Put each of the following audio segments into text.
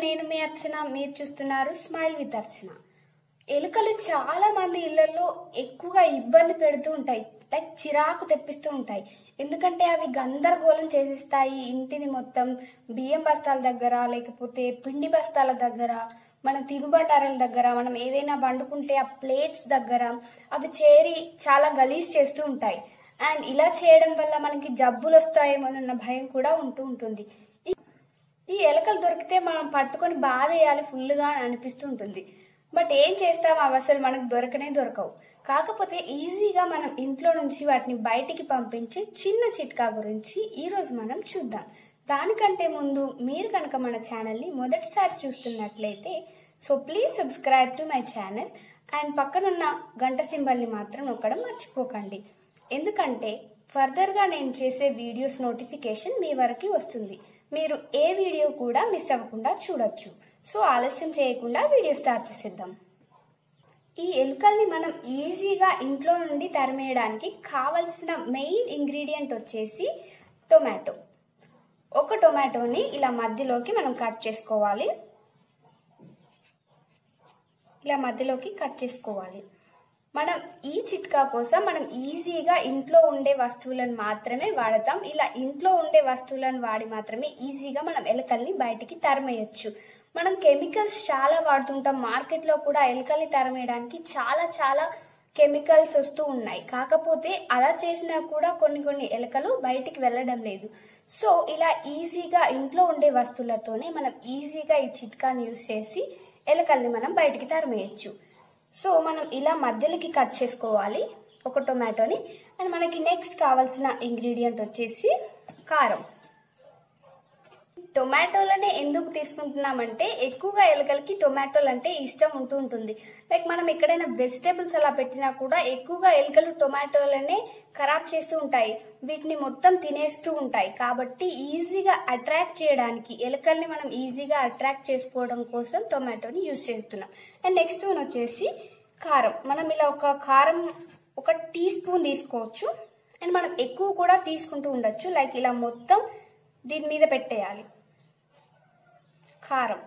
నేను మీ అర్చన మీరు చూస్తున్నారు స్మైల్ విత్ అర్చన ఎలుకలు చాలా మంది ఇళ్లలో ఎక్కువగా ఇబ్బంది పెడుతూ ఉంటాయి లైక్ చిరాకు తెప్పిస్తూ ఉంటాయి ఎందుకంటే అవి గందరగోళం చేసేస్తాయి ఇంటిని మొత్తం బియ్యం బస్తాల దగ్గర లేకపోతే పిండి బస్తాల దగ్గర మన తినుబండారాల దగ్గర మనం ఏదైనా వండుకుంటే ఆ ప్లేట్స్ దగ్గర అవి చేరి చాలా గలీజ్ చేస్తూ ఉంటాయి అండ్ ఇలా చేయడం వల్ల మనకి జబ్బులు వస్తాయేమోనన్న భయం కూడా ఉంటూ ఉంటుంది ఈ- ఈ ఎలకలు దొరికితే మనం పట్టుకొని బాధ వేయాలి ఫుల్గా అని అనిపిస్తూ ఉంటుంది బట్ ఏం చేస్తాం అవి అసలు మనకు దొరకనే దొరకవు కాకపోతే ఈజీగా మనం ఇంట్లో నుంచి వాటిని బయటికి పంపించే చిన్న చిట్కా గురించి ఈరోజు మనం చూద్దాం దానికంటే ముందు మీరు కనుక మన ఛానల్ని మొదటిసారి చూస్తున్నట్లయితే so please subscribe to my channel and పక్కనున్న గంట సింబల్ని మాత్రం నొక్కడం మర్చిపోకండి ఎందుకంటే ఫర్దర్గా నేను చేసే వీడియోస్ నోటిఫికేషన్ మీ వరకు వస్తుంది మీరు ఏ వీడియో కూడా మిస్ అవ్వకుండా చూడొచ్చు సో ఆలస్యం చేయకుండా వీడియో స్టార్ట్ చేసేద్దాం ఈ ఎలుకల్ని మనం ఈజీగా ఇంట్లో నుండి తరిమేయడానికి కావలసిన మెయిన్ ఇంగ్రీడియంట్ వచ్చేసి టొమాటో ఒక టొమాటోని ఇలా మధ్యలోకి మనం కట్ చేసుకోవాలి ఇలా మధ్యలోకి కట్ చేసుకోవాలి మనం ఈ చిట్కా కోసం మనం ఈజీగా ఇంట్లో ఉండే వస్తువులను మాత్రమే వాడతాం ఇలా ఇంట్లో ఉండే వస్తువులను వాడి మాత్రమే ఈజీగా మనం ఎలుకల్ని బయటికి తరిమేయచ్చు మనం కెమికల్స్ చాలా వాడుతుంటాం మార్కెట్లో కూడా ఎలుకల్ని తరిమేయడానికి చాలా చాలా కెమికల్స్ వస్తూ ఉన్నాయి కాకపోతే అలా చేసినా కూడా కొన్ని కొన్ని ఎలుకలు బయటికి వెళ్ళడం లేదు సో ఇలా ఈజీగా ఇంట్లో ఉండే వస్తువులతోనే మనం ఈజీగా ఈ చిట్కాని యూస్ చేసి ఎలుకల్ని మనం బయటికి తరిమేయచ్చు సో మనం ఇలా మధ్యలోకి కట్ చేసుకోవాలి ఒక టొమాటోని అండ్ మనకి నెక్స్ట్ కావాల్సిన ఇంగ్రీడియంట్ వచ్చేసి కారం టొమాటోలనే ఎందుకు తీసుకుంటున్నామంటే ఎక్కువగా ఎలుకలకి టొమాటోలు అంటే ఇష్టం ఉంటూ ఉంటుంది లైక్ మనం ఎక్కడైనా వెజిటేబుల్స్ అలా పెట్టినా కూడా ఎక్కువగా ఎలుకలు టొమాటోలనే ఖరాబ్ చేస్తూ ఉంటాయి వీటిని మొత్తం తినేస్తూ ఉంటాయి కాబట్టి ఈజీగా అట్రాక్ట్ చేయడానికి ఎలుకల్ని మనం ఈజీగా అట్రాక్ట్ చేసుకోవడం కోసం టొమాటోని యూజ్ చేస్తున్నాం అండ్ నెక్స్ట్ వన్ వచ్చేసి కారం మనం ఇలా ఒక కారం ఒక టీ స్పూన్ తీసుకోవచ్చు అండ్ మనం ఎక్కువ కూడా తీసుకుంటూ ఉండొచ్చు లైక్ ఇలా మొత్తం దీని మీద పెట్టేయాలి కారం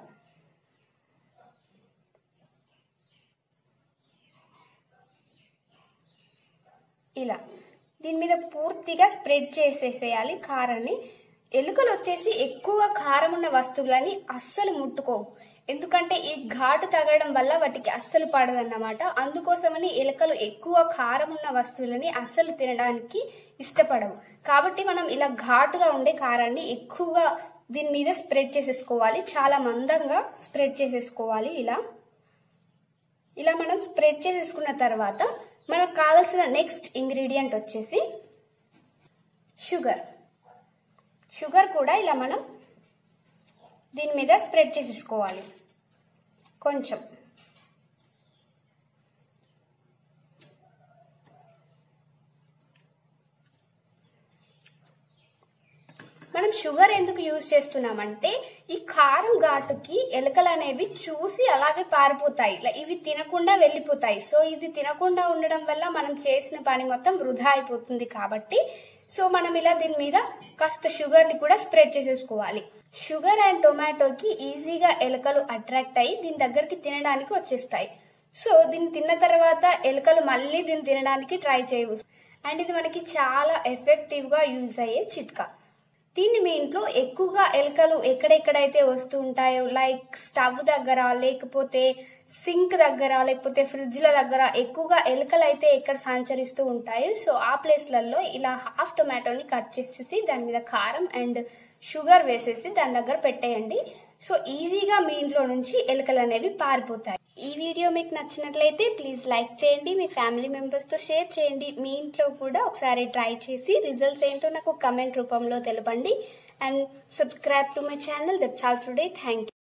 ఇలా దీని మీద పూర్తిగా స్ప్రెడ్ చేసేసేయాలి కారాన్ని ఎలుకలు వచ్చేసి ఎక్కువ కారం ఉన్న వస్తువులని అస్సలు ముట్టుకోవు ఎందుకంటే ఈ ఘాటు తగలడం వల్ల వాటికి అస్సలు పడదన్నమాట అందుకోసమని ఎలుకలు ఎక్కువ కారం ఉన్న వస్తువులని అస్సలు తినడానికి ఇష్టపడవు కాబట్టి మనం ఇలా ఘాటుగా ఉండే కారాన్ని ఎక్కువగా దీని మీద స్ప్రెడ్ చేసేసుకోవాలి చాలా మందంగా స్ప్రెడ్ చేసేసుకోవాలి ఇలా ఇలా మనం స్ప్రెడ్ చేసేసుకున్న తర్వాత మనకు కావాల్సిన నెక్స్ట్ ఇంగ్రీడియంట్ వచ్చేసి షుగర్ షుగర్ కూడా ఇలా మనం దీని మీద స్ప్రెడ్ చేసేసుకోవాలి కొంచెం మనం షుగర్ ఎందుకు యూజ్ చేస్తున్నామంటే ఈ కారం ఘాటుకి ఎలుకలు అనేవి చూసి అలాగే పారిపోతాయి ఇలా ఇవి తినకుండా వెళ్ళిపోతాయి సో ఇది తినకుండా ఉండడం వల్ల మనం చేసిన పని మొత్తం వృధా అయిపోతుంది కాబట్టి సో మనం ఇలా దీని మీద కాస్త షుగర్ ని కూడా స్ప్రెడ్ చేసేసుకోవాలి షుగర్ అండ్ టొమాటోకి ఈజీగా ఎలుకలు అట్రాక్ట్ అయ్యి దీని దగ్గరికి తినడానికి వచ్చేస్తాయి సో దీన్ని తిన్న తర్వాత ఎలుకలు మళ్ళీ దీన్ని తినడానికి ట్రై చేయవు అండ్ ఇది మనకి చాలా ఎఫెక్టివ్ గా యూజ్ అయ్యే చిట్కా దీన్ని మీ ఇంట్లో ఎక్కువగా ఎలుకలు ఎక్కడెక్కడైతే వస్తూ ఉంటాయో లైక్ స్టవ్ దగ్గర లేకపోతే సింక్ దగ్గర లేకపోతే ఫ్రిడ్జ్ల దగ్గర ఎక్కువగా ఎలుకలు అయితే ఎక్కడ సంచరిస్తూ ఉంటాయో సో ఆ ప్లేస్లలో ఇలా హాఫ్ టొమాటోని కట్ చేసేసి దాని మీద కారం అండ్ షుగర్ వేసేసి దాని దగ్గర పెట్టేయండి సో ఈజీగా మీ ఇంట్లో నుంచి ఎలుకలు అనేవి పారిపోతాయి ఈ వీడియో మీకు నచ్చినట్లయితే ప్లీజ్ లైక్ చేయండి మీ ఫ్యామిలీ మెంబర్స్తో షేర్ చేయండి మీ ఇంట్లో కూడా ఒకసారి ట్రై చేసి రిజల్ట్స్ ఏంటో నాకు కమెంట్ రూపంలో తెలపండి and subscribe to my channel that's all today thank